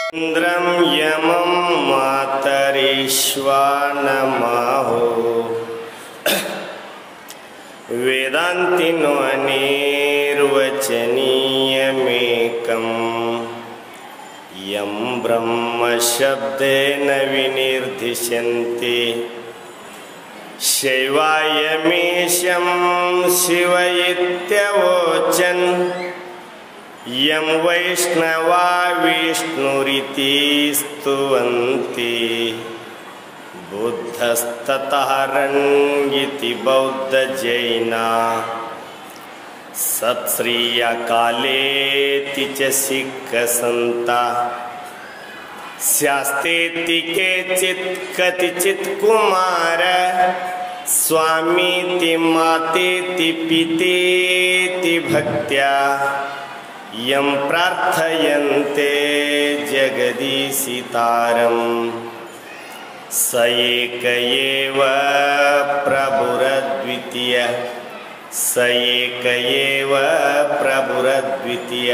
इन्द्रं यमं मातरीश्वानमाहो वेदान्तिनो निर्वचनीयमेकम् यं ब्रह्मशब्देन विनिर्दिशन्ति शैवायमीशं शिव इत्यवोचन् यं वैष्णवा विष्णुरिति स्तुवन्ति बुद्धस्ततः रङ्गिति बौद्धजैना सत्श्रीयकालेति च सिक्खसन्ता स्यास्तेति केचित् कतिचित् कुमार स्वामीति मातेति पितेति भक्त्या यं प्रार्थयन्ते जगदीशितारम् स एक एव प्रभुरद्वितीय स एक एव ಪ್ರಭುರದ್ವಿತೀಯ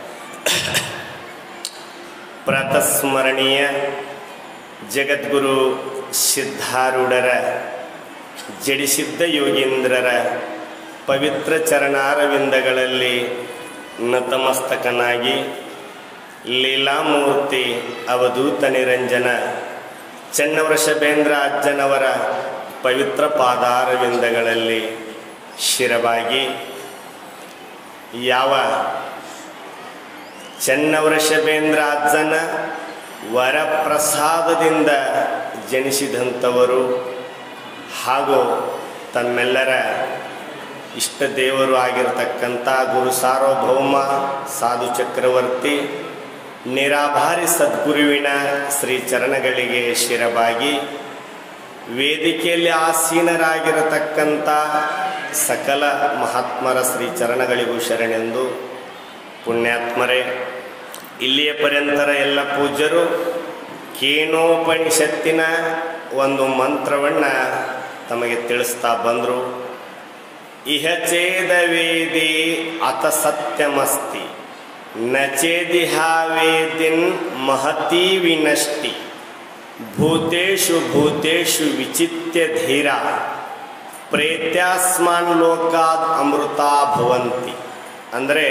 ಪ್ರಾತಸ್ಮರಣೀಯ ಜಗದ್ಗುರು ಸಿದ್ಧಾರೂಢರ ಜಡಿಸಿದ್ದ ಯೋಗೀಂದ್ರರ ಪವಿತ್ರ ಚರಣಾರವಿಂದಗಳಲ್ಲಿ ನತಮಸ್ತಕನಾಗಿ ಲೀಲಾಮೂರ್ತಿ ಅವಧೂತ ನಿರಂಜನ ಚನ್ನವೃಷಭೇಂದ್ರ ಅಜ್ಜನವರ ಪವಿತ್ರ ಪಾದಾರವಿಂದಗಳಲ್ಲಿ ಶಿರವಾಗಿ ಯಾವ ಚನ್ನವೃಷಭೇಂದ್ರ ಅಜ್ಜನ ವರಪ್ರಸಾದದಿಂದ ಜನಿಸಿದಂಥವರು ಹಾಗೂ ತಮ್ಮೆಲ್ಲರ ಇಷ್ಟ ದೇವರು ಆಗಿರತಕ್ಕಂಥ ಗುರು ಸಾರ್ವಭೌಮ ಸಾಧು ಚಕ್ರವರ್ತಿ ನಿರಾಭಾರಿ ಸದ್ಗುರುವಿನ ಶ್ರೀ ಚರಣಗಳಿಗೆ ಶಿರಬಾಗಿ ವೇದಿಕೆಯಲ್ಲಿ ಆಸೀನರಾಗಿರತಕ್ಕಂಥ ಸಕಲ ಮಹಾತ್ಮರ ಶ್ರೀ ಚರಣಗಳಿಗೂ ಶರಣೆಂದು ಪುಣ್ಯಾತ್ಮರೇ ಇಲ್ಲಿಯ ಪರ್ಯಂತರ ಎಲ್ಲ ಪೂಜ್ಯರು ಕೇನೋಪನಿಷತ್ತಿನ ಒಂದು ಮಂತ್ರವನ್ನು ತಮಗೆ ತಿಳಿಸ್ತಾ ಬಂದರು ಇಹ ಚೇದ ವೇದಿ ಅತ ಸತ್ಯಮಸ್ತಿ ನ ಚೇದಿಹಾವೇದಿನ್ ಮಹತೀ ವಿನಷ್ಟಿ ಭೂತೇಶು ಭೂತೇಶು ವಿಚಿತ್ಯ ಧೀರ ಪ್ರೇತ್ಯಾಸ್ಮಾನ್ ಲೋಕಾದ್ ಅಮೃತ ಭವಂತಿ ಅಂದರೆ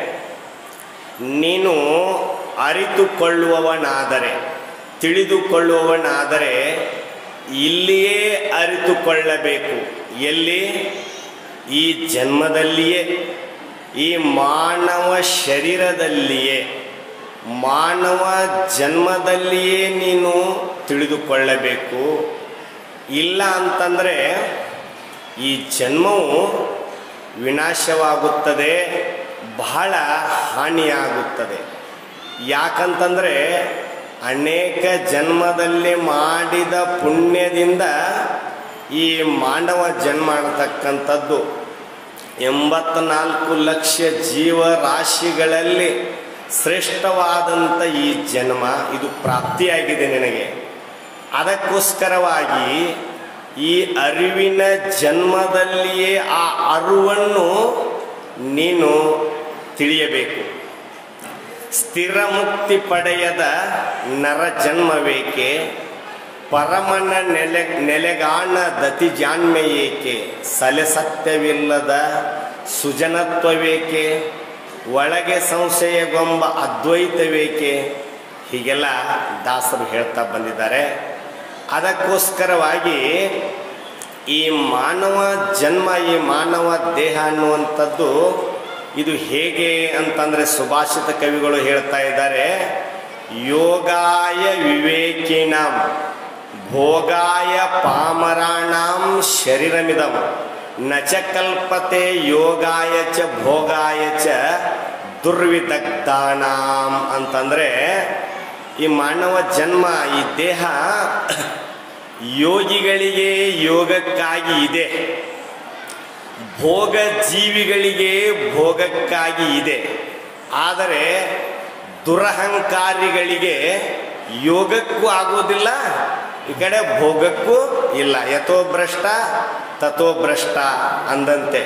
ನೀನು ಅರಿತುಕೊಳ್ಳುವವನಾದರೆ ತಿಳಿದುಕೊಳ್ಳುವವನಾದರೆ ಇಲ್ಲಿಯೇ ಅರಿತುಕೊಳ್ಳಬೇಕು ಎಲ್ಲಿ ಈ ಜನ್ಮದಲ್ಲಿಯೇ ಈ ಮಾನವ ಶರೀರದಲ್ಲಿಯೇ ಮಾನವ ಜನ್ಮದಲ್ಲಿಯೇ ನೀನು ತಿಳಿದುಕೊಳ್ಳಬೇಕು ಇಲ್ಲ ಅಂತಂದರೆ ಈ ಜನ್ಮವು ವಿನಾಶವಾಗುತ್ತದೆ ಬಹಳ ಹಾನಿಯಾಗುತ್ತದೆ ಯಾಕಂತಂದರೆ ಅನೇಕ ಜನ್ಮದಲ್ಲಿ ಮಾಡಿದ ಪುಣ್ಯದಿಂದ ಈ ಮಾನವ ಜನ್ಮ ಅನ್ನತಕ್ಕಂಥದ್ದು ಎಂಬತ್ನಾಲ್ಕು ಲಕ್ಷ ಜೀವರಾಶಿಗಳಲ್ಲಿ ಶ್ರೇಷ್ಠವಾದಂಥ ಈ ಜನ್ಮ ಇದು ಪ್ರಾಪ್ತಿಯಾಗಿದೆ ನಿನಗೆ ಅದಕ್ಕೋಸ್ಕರವಾಗಿ ಈ ಅರಿವಿನ ಜನ್ಮದಲ್ಲಿಯೇ ಆ ಅರಿವನ್ನು ನೀನು ತಿಳಿಯಬೇಕು ಸ್ಥಿರ ಮುಕ್ತಿ ಪಡೆಯದ ನರ ಜನ್ಮವೇಕೆ ಪರಮನ ನೆಲೆ ನೆಲೆಗಾಣ ದತಿ ಜಾಣ್ಮೆ ಏಕೆ ಸಲೆ ಸತ್ಯವಿಲ್ಲದ ಸುಜನತ್ವವೇಕೆ ಒಳಗೆ ಸಂಶಯಗೊಂಬ ಅದ್ವೈತವೇಕೆ ಹೀಗೆಲ್ಲ ದಾಸರು ಹೇಳ್ತಾ ಬಂದಿದ್ದಾರೆ ಅದಕ್ಕೋಸ್ಕರವಾಗಿ ಈ ಮಾನವ ಜನ್ಮ ಈ ಮಾನವ ದೇಹ ಅನ್ನುವಂಥದ್ದು ಇದು ಹೇಗೆ ಅಂತಂದರೆ ಸುಭಾಷಿತ ಕವಿಗಳು ಹೇಳ್ತಾ ಇದ್ದಾರೆ ಯೋಗಾಯ ವಿವೇಕಿಣಂ ಭೋಗಾಯ ಪಾಮರಾಣಾಂ ಶರೀರಮಿದಂ ನಚ ಕಲ್ಪತೆ ಯೋಗಾಯ ಚ ಭೋಗಾಯ ಚ ದುರ್ವಿದಗ್ಧಾನಾಂ ಅಂತಂದರೆ ಈ ಮಾನವ ಜನ್ಮ ಈ ದೇಹ ಯೋಗಿಗಳಿಗೆ ಯೋಗಕ್ಕಾಗಿ ಇದೆ ಭೋಗ ಜೀವಿಗಳಿಗೆ ಭೋಗಕ್ಕಾಗಿ ಇದೆ ಆದರೆ ದುರಹಂಕಾರಿಗಳಿಗೆ ಯೋಗಕ್ಕೂ ಆಗೋದಿಲ್ಲ ಈ ಕಡೆ ಭೋಗಕ್ಕೂ ಇಲ್ಲ ಯಥೋ ಭ್ರಷ್ಟ ತಥೋ ಭ್ರಷ್ಟ ಅಂದಂತೆ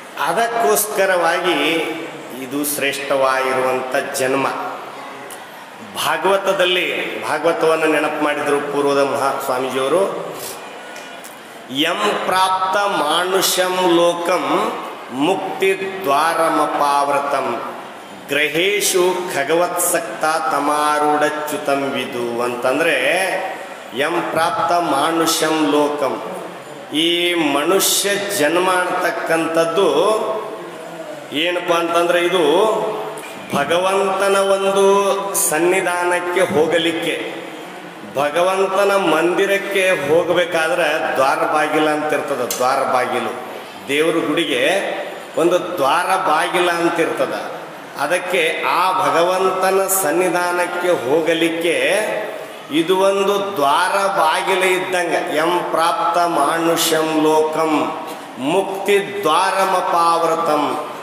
ಅದಕ್ಕೋಸ್ಕರವಾಗಿ ಇದು ಶ್ರೇಷ್ಠವಾಗಿರುವಂಥ ಜನ್ಮ ಭಾಗವತದಲ್ಲಿ ಭಾಗವತವನ್ನು ನೆನಪು ಮಾಡಿದರು ಪೂರ್ವದ ಮಹಾ ಸ್ವಾಮೀಜಿಯವರು ಯಂ ಪ್ರಾಪ್ತ ಮಾನುಷಂ ಲೋಕಂ ಮುಕ್ತಿ ದ್ವಾರಮಪಾವೃತಂ ಗ್ರಹೇಶು ಖಗವತ್ಸಕ್ತ ತಮಾರೂಢಚ್ಯುತಂ ವಿದು ಅಂತಂದರೆ ಯಂ ಪ್ರಾಪ್ತ ಮಾನುಷಂ ಲೋಕಂ ಈ ಮನುಷ್ಯ ಜನ್ಮ ಅಂತಕ್ಕಂಥದ್ದು ಏನಪ್ಪ ಅಂತಂದ್ರೆ ಇದು ಭಗವಂತನ ಒಂದು ಸನ್ನಿಧಾನಕ್ಕೆ ಹೋಗಲಿಕ್ಕೆ ಭಗವಂತನ ಮಂದಿರಕ್ಕೆ ಹೋಗಬೇಕಾದ್ರೆ ದ್ವಾರ ಬಾಗಿಲ ಅಂತ ಇರ್ತದ ದ್ವಾರ ಬಾಗಿಲು ದೇವ್ರ ಗುಡಿಗೆ ಒಂದು ದ್ವಾರ ಬಾಗಿಲ ಅಂತ ಇರ್ತದ ಅದಕ್ಕೆ ಆ ಭಗವಂತನ ಸನ್ನಿಧಾನಕ್ಕೆ ಹೋಗಲಿಕ್ಕೆ ಇದು ಒಂದು ದ್ವಾರ ಬಾಗಿಲ ಇದ್ದಂಗೆ ಎಂ ಪ್ರಾಪ್ತ ಮಾನುಷಂ ಲೋಕಂ ಮುಕ್ತಿ ದ್ವಾರಮಪಾವೃತಂ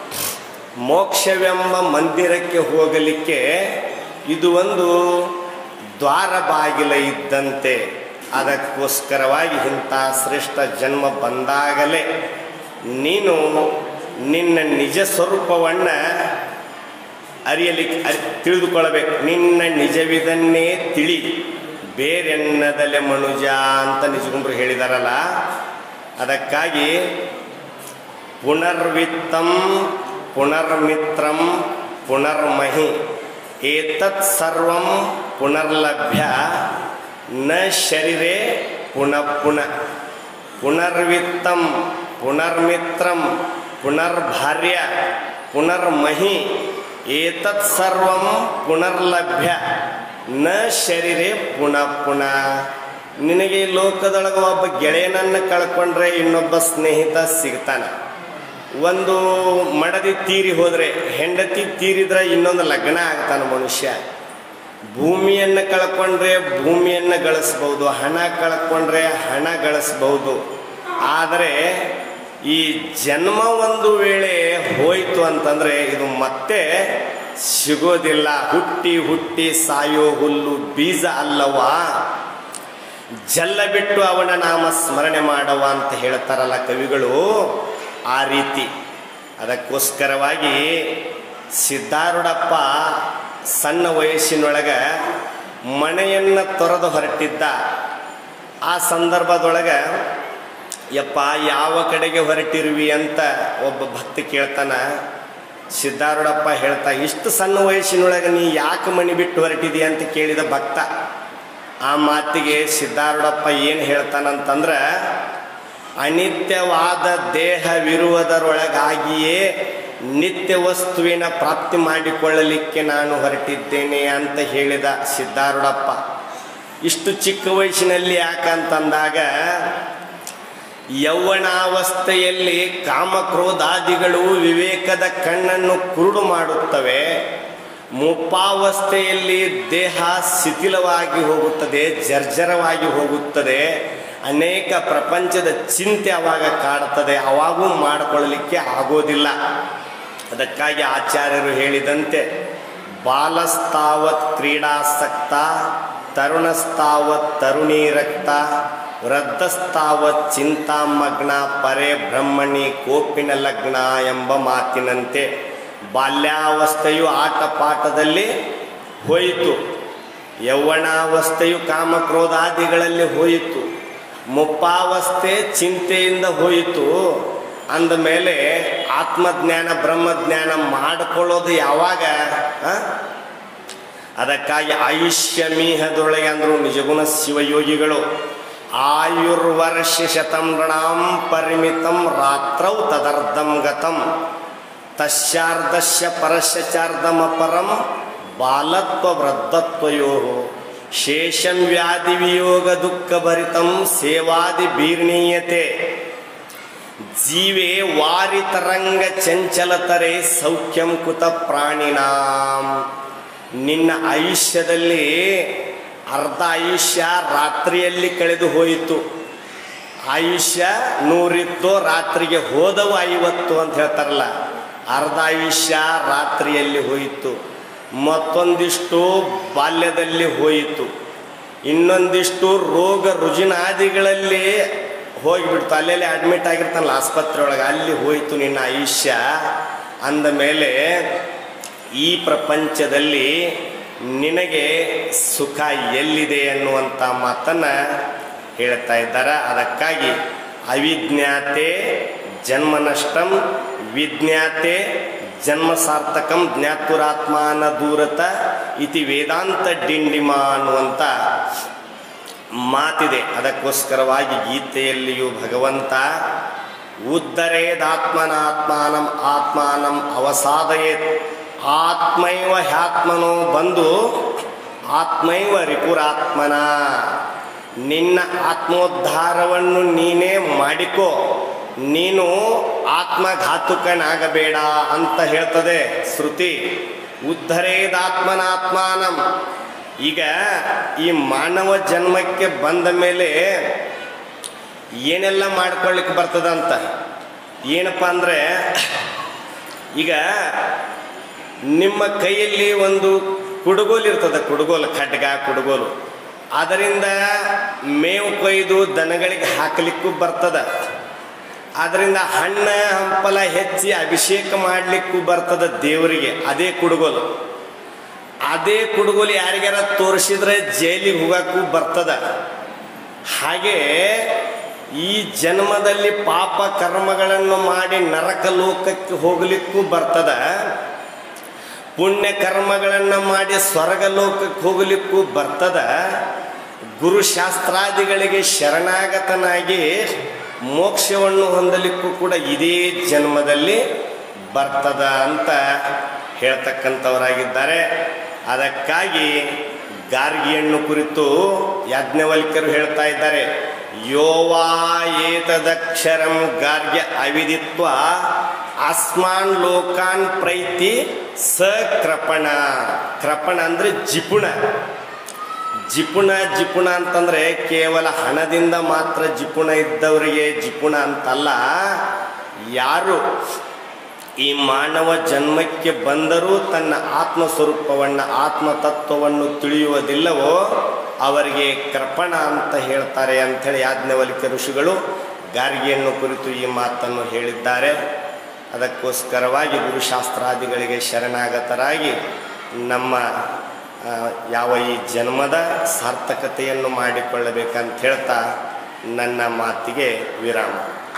ಮೋಕ್ಷವೆಂಬ ಮಂದಿರಕ್ಕೆ ಹೋಗಲಿಕ್ಕೆ ಇದು ಒಂದು ದ್ವಾರ ಬಾಗಿಲ ಇದ್ದಂತೆ ಅದಕ್ಕೋಸ್ಕರವಾಗಿ ಇಂಥ ಶ್ರೇಷ್ಠ ಜನ್ಮ ಬಂದಾಗಲೇ ನೀನು ನಿನ್ನ ನಿಜ ಸ್ವರೂಪವನ್ನು ಅರಿಯಲಿಕ್ಕೆ ಅರಿ ತಿಳಿದುಕೊಳ್ಳಬೇಕು ನಿನ್ನ ನಿಜವಿದನ್ನೇ ತಿಳಿ ಬೇರೆನ್ನದಲೆ ಮನುಜ ಅಂತ ನಿಜಗುಂಬ್ರು ಹೇಳಿದಾರಲ್ಲ ಅದಕ್ಕಾಗಿ ಪುನರ್ವಿತ್ತಂ ಪುನರ್ಮಿತ್ರಂ ಪುನರ್ಮಹಿ ಏತತ್ ಸರ್ವಂ ಪುನರ್ಲಭ್ಯ ನ ಶರೀರೆ ಪುನಃ ಪುನಃ ಪುನರ್ವಿತ್ತಂ ಪುನರ್ಮಿತ್ರಂ ಪುನರ್ಭಾರ್ಯ ಪುನರ್ಮಹಿ ಏತತ್ ಸರ್ವಂ ಪುನರ್ಲಭ್ಯ ನ ಶರೀರೆ ಪುನಃ ಪುನಃ ನಿನಗೆ ಈ ಲೋಕದೊಳಗೆ ಒಬ್ಬ ಗೆಳೆಯನನ್ನು ಕಳ್ಕೊಂಡ್ರೆ ಇನ್ನೊಬ್ಬ ಸ್ನೇಹಿತ ಸಿಗ್ತಾನೆ ಒಂದು ಮಡದಿ ತೀರಿ ಹೋದರೆ ಹೆಂಡತಿ ತೀರಿದ್ರೆ ಇನ್ನೊಂದು ಲಗ್ನ ಆಗ್ತಾನೆ ಮನುಷ್ಯ ಭೂಮಿಯನ್ನು ಕಳ್ಕೊಂಡ್ರೆ ಭೂಮಿಯನ್ನು ಗಳಿಸ್ಬೋದು ಹಣ ಕಳ್ಕೊಂಡ್ರೆ ಹಣ ಗಳಿಸ್ಬೋದು ಆದರೆ ಈ ಜನ್ಮ ಒಂದು ವೇಳೆ ಹೋಯಿತು ಅಂತಂದರೆ ಇದು ಮತ್ತೆ ಸಿಗೋದಿಲ್ಲ ಹುಟ್ಟಿ ಹುಟ್ಟಿ ಸಾಯೋ ಹುಲ್ಲು ಬೀಜ ಅಲ್ಲವಾ ಜಲ್ಲ ಬಿಟ್ಟು ಅವನ ನಾಮ ಸ್ಮರಣೆ ಮಾಡವ ಅಂತ ಹೇಳ್ತಾರಲ್ಲ ಕವಿಗಳು ಆ ರೀತಿ ಅದಕ್ಕೋಸ್ಕರವಾಗಿ ಸಿದ್ಧಾರೂಢಪ್ಪ ಸಣ್ಣ ವಯಸ್ಸಿನೊಳಗೆ ಮನೆಯನ್ನು ತೊರೆದು ಹೊರಟಿದ್ದ ಆ ಸಂದರ್ಭದೊಳಗೆ ಯಪ್ಪ ಯಾವ ಕಡೆಗೆ ಹೊರಟಿರುವಿ ಅಂತ ಒಬ್ಬ ಭಕ್ತಿ ಕೇಳ್ತಾನ ಸಿದ್ಧಾರೂಢಪ್ಪ ಹೇಳ್ತಾ ಇಷ್ಟು ಸಣ್ಣ ವಯಸ್ಸಿನೊಳಗೆ ನೀ ಯಾಕೆ ಮನೆ ಬಿಟ್ಟು ಹೊರಟಿದಿ ಅಂತ ಕೇಳಿದ ಭಕ್ತ ಆ ಮಾತಿಗೆ ಸಿದ್ಧಾರೂಢಪ್ಪ ಏನು ಹೇಳ್ತಾನಂತಂದ್ರೆ ಅನಿತ್ಯವಾದ ದೇಹವಿರುವುದರೊಳಗಾಗಿಯೇ ನಿತ್ಯ ವಸ್ತುವಿನ ಪ್ರಾಪ್ತಿ ಮಾಡಿಕೊಳ್ಳಲಿಕ್ಕೆ ನಾನು ಹೊರಟಿದ್ದೇನೆ ಅಂತ ಹೇಳಿದ ಸಿದ್ಧಾರೂಢಪ್ಪ ಇಷ್ಟು ಚಿಕ್ಕ ವಯಸ್ಸಿನಲ್ಲಿ ಯಾಕಂತಂದಾಗ ಯೌವನಾವಸ್ಥೆಯಲ್ಲಿ ಕಾಮಕ್ರೋಧಾದಿಗಳು ವಿವೇಕದ ಕಣ್ಣನ್ನು ಕುರುಡು ಮಾಡುತ್ತವೆ ಮುಪ್ಪಾವಸ್ಥೆಯಲ್ಲಿ ದೇಹ ಶಿಥಿಲವಾಗಿ ಹೋಗುತ್ತದೆ ಜರ್ಜರವಾಗಿ ಹೋಗುತ್ತದೆ ಅನೇಕ ಪ್ರಪಂಚದ ಚಿಂತೆ ಅವಾಗ ಕಾಡುತ್ತದೆ ಅವಾಗೂ ಮಾಡಿಕೊಳ್ಳಲಿಕ್ಕೆ ಆಗೋದಿಲ್ಲ ಅದಕ್ಕಾಗಿ ಆಚಾರ್ಯರು ಹೇಳಿದಂತೆ ಬಾಲಸ್ತಾವತ್ ಕ್ರೀಡಾಸಕ್ತ ತರುಣಸ್ತಾವತ್ ತರುಣೀರಕ್ತ ವೃದ್ಧಸ್ತಾವತ್ ಚಿಂತಾಮಗ್ನ ಪರೆ ಬ್ರಹ್ಮಣಿ ಕೋಪಿನ ಲಗ್ನ ಎಂಬ ಮಾತಿನಂತೆ ಬಾಲ್ಯಾವಸ್ಥೆಯು ಆಟ ಪಾಠದಲ್ಲಿ ಹೋಯಿತು ಯೌವನಾವಸ್ಥೆಯು ಕಾಮಕ್ರೋಧಾದಿಗಳಲ್ಲಿ ಹೋಯಿತು ಮುಪ್ಪಾವಸ್ಥೆ ಚಿಂತೆಯಿಂದ ಹೋಯಿತು ಅಂದ ಮೇಲೆ ಆತ್ಮಜ್ಞಾನ ಬ್ರಹ್ಮಜ್ಞಾನ ಮಾಡಿಕೊಳ್ಳೋದು ಯಾವಾಗ ಆ? ಅದಕ್ಕಾಗಿ ಆಯುಷ್ಯ ಮೀಹದೊಳಗೆ ಅಂದರು ನಿಜಗುಣ ಶಿವಯೋಗಿಗಳು ಆಯುರ್ವರ್ಷ ಶತಂ ಋಣಾಂ ಪರಿಮಿತಂ ರಾತ್ರೌ ತದರ್ಧಂ ಗತಂ ತಸ್ಯಾರ್ಧಸ್ಯ ಪರಸ್ಯಚಾರ್ಧಮಪರಂ ಬಾಲತ್ವ ವೃದ್ಧತ್ವಯೋ ಶೇಷಂ ವ್ಯಾಧಿ ವಿಯೋಗ ದುಃಖ ಭರಿತಂ ಸೇವಾದಿ ಬೀರ್ಣೀಯತೆ ಜೀವೇ ವಾರಿ ತರಂಗ ಚಂಚಲತರೆ ಸೌಖ್ಯಂ ಕುತ ಪ್ರಾಣಿನಾಂ ನಿನ್ನ ಆಯುಷ್ಯದಲ್ಲಿ ಅರ್ಧ ಆಯುಷ್ಯ ರಾತ್ರಿಯಲ್ಲಿ ಕಳೆದು ಹೋಯಿತು ಆಯುಷ್ಯ ನೂರಿತ್ತು ರಾತ್ರಿಗೆ ಹೋದವು ಐವತ್ತು ಅಂತ ಹೇಳ್ತಾರಲ್ಲ ಅರ್ಧ ಆಯುಷ್ಯ ರಾತ್ರಿಯಲ್ಲಿ ಹೋಯಿತು ಮತ್ತೊಂದಿಷ್ಟು ಬಾಲ್ಯದಲ್ಲಿ ಹೋಯಿತು ಇನ್ನೊಂದಿಷ್ಟು ರೋಗ ರುಜಿನಾದಿಗಳಲ್ಲಿ ಹೋಗಿಬಿಡ್ತು ಅಲ್ಲೆಲ್ಲಿ ಅಡ್ಮಿಟ್ ಆಗಿರ್ತಾನಲ್ಲ ಆಸ್ಪತ್ರೆ ಒಳಗೆ ಅಲ್ಲಿ ಹೋಯಿತು ನಿನ್ನ ಆಯುಷ್ಯ ಅಂದ ಮೇಲೆ ಈ ಪ್ರಪಂಚದಲ್ಲಿ ನಿನಗೆ ಸುಖ ಎಲ್ಲಿದೆ ಅನ್ನುವಂಥ ಮಾತನ್ನು ಹೇಳ್ತಾ ಇದ್ದಾರೆ ಅದಕ್ಕಾಗಿ ಅವಿಜ್ಞಾತೆ ಜನ್ಮ ನಷ್ಟಂ ವಿಜ್ಞಾತೆ ಜನ್ಮ ಸಾರ್ಥಕಂ ಜ್ಞಾತುರಾತ್ಮಾನ ದೂರತ ಇತಿ ವೇದಾಂತ ಡಿಂಡಿಮ ಅನ್ನುವಂಥ ಮಾತಿದೆ ಅದಕ್ಕೋಸ್ಕರವಾಗಿ ಗೀತೆಯಲ್ಲಿಯೂ ಭಗವಂತ ಉದ್ದರೇದಾತ್ಮನಾತ್ಮಾನಂ ಆತ್ಮಾನಂ ಅವಸಾದಯೇತ್ ಆತ್ಮೈವ ಹ್ಯಾತ್ಮನೋ ಬಂದು ಆತ್ಮೈವ ರಿಪುರಾತ್ಮನ ನಿನ್ನ ಆತ್ಮೋದ್ಧಾರವನ್ನು ನೀನೇ ಮಾಡಿಕೋ ನೀನು ಆತ್ಮಘಾತುಕನಾಗಬೇಡ ಅಂತ ಹೇಳ್ತದೆ ಶ್ರುತಿ ಉದ್ಧರೇದಾತ್ಮನಾತ್ಮಾನಂ ಈಗ ಈ ಮಾನವ ಜನ್ಮಕ್ಕೆ ಬಂದ ಮೇಲೆ ಏನೆಲ್ಲ ಮಾಡ್ಕೊಳ್ಳಿಕ್ಕೆ ಬರ್ತದಂತ ಏನಪ್ಪ ಅಂದರೆ ಈಗ ನಿಮ್ಮ ಕೈಯಲ್ಲಿ ಒಂದು ಕುಡುಗೋಲು ಇರ್ತದೆ ಕುಡುಗೋಲು ಖಡ್ಗ ಕುಡುಗೋಲು ಅದರಿಂದ ಮೇವು ಕೊಯ್ದು ದನಗಳಿಗೆ ಹಾಕಲಿಕ್ಕೂ ಬರ್ತದ ಅದರಿಂದ ಹಣ್ಣ ಹಂಪಲ ಹೆಚ್ಚಿ ಅಭಿಷೇಕ ಮಾಡಲಿಕ್ಕೂ ಬರ್ತದ ದೇವರಿಗೆ ಅದೇ ಕುಡುಗೋಲು ಅದೇ ಕುಡುಗೋಲು ಯಾರಿಗಾರ ತೋರಿಸಿದ್ರೆ ಜೈಲಿಗೆ ಹೋಗಕ್ಕೂ ಬರ್ತದ ಹಾಗೆ ಈ ಜನ್ಮದಲ್ಲಿ ಪಾಪ ಕರ್ಮಗಳನ್ನು ಮಾಡಿ ನರಕ ಲೋಕಕ್ಕೆ ಹೋಗಲಿಕ್ಕೂ ಬರ್ತದ ಪುಣ್ಯ ಕರ್ಮಗಳನ್ನು ಮಾಡಿ ಸ್ವರ್ಗ ಲೋಕಕ್ಕೆ ಹೋಗಲಿಕ್ಕೂ ಬರ್ತದ ಗುರುಶಾಸ್ತ್ರಾದಿಗಳಿಗೆ ಶರಣಾಗತನಾಗಿ ಮೋಕ್ಷವನ್ನು ಹೊಂದಲಿಕ್ಕೂ ಕೂಡ ಇದೇ ಜನ್ಮದಲ್ಲಿ ಬರ್ತದ ಅಂತ ಹೇಳ್ತಕ್ಕಂಥವರಾಗಿದ್ದಾರೆ ಅದಕ್ಕಾಗಿ ಗಾರ್ಗಿಯನ್ನು ಕುರಿತು ಯಾಜ್ಞವಲ್ಕ್ಯರು ಹೇಳ್ತಾ ಇದ್ದಾರೆ ಯೋವಾ ಏತದಕ್ಷರಂ ಗಾರ್ಗ್ಯ ಅವಿದಿತ್ವ ಅಸ್ಮಾನ್ ಲೋಕಾನ್ ಪ್ರೈತಿ ಸ ಕ್ರಪಣ ಕ್ರಪಣ ಅಂದರೆ ಜಿಪುಣ ಜಿಪುಣ ಜಿಪುಣ ಅಂತಂದ್ರೆ ಕೇವಲ ಹಣದಿಂದ ಮಾತ್ರ ಜಿಪುಣ ಇದ್ದವರಿಗೆ ಜಿಪುಣ ಅಂತಲ್ಲ ಯಾರು ಈ ಮಾನವ ಜನ್ಮಕ್ಕೆ ಬಂದರೂ ತನ್ನ ಆತ್ಮ ಸ್ವರೂಪವನ್ನು ಆತ್ಮ ತತ್ವವನ್ನು ತಿಳಿಯುವುದಿಲ್ಲವೋ ಅವರಿಗೆ ಕೃಪಣ ಅಂತ ಹೇಳ್ತಾರೆ ಅಂಥೇಳಿ ಯಾಜ್ಞವಲಿಕ ಋಷಿಗಳು ಗಾರ್ಗಿಯನ್ನು ಕುರಿತು ಈ ಮಾತನ್ನು ಹೇಳಿದ್ದಾರೆ ಅದಕ್ಕೋಸ್ಕರವಾಗಿ ಗುರುಶಾಸ್ತ್ರಾದಿಗಳಿಗೆ ಶರಣಾಗತರಾಗಿ ನಮ್ಮ ಆ, ಯಾವ ಈ ಜನ್ಮದ ಸಾರ್ಥಕತೆಯನ್ನು ಮಾಡಿಕೊಳ್ಳಬೇಕಂತ ಹೇಳ್ತಾ ನನ್ನ ಮಾತಿಗೆ ವಿರಾಮ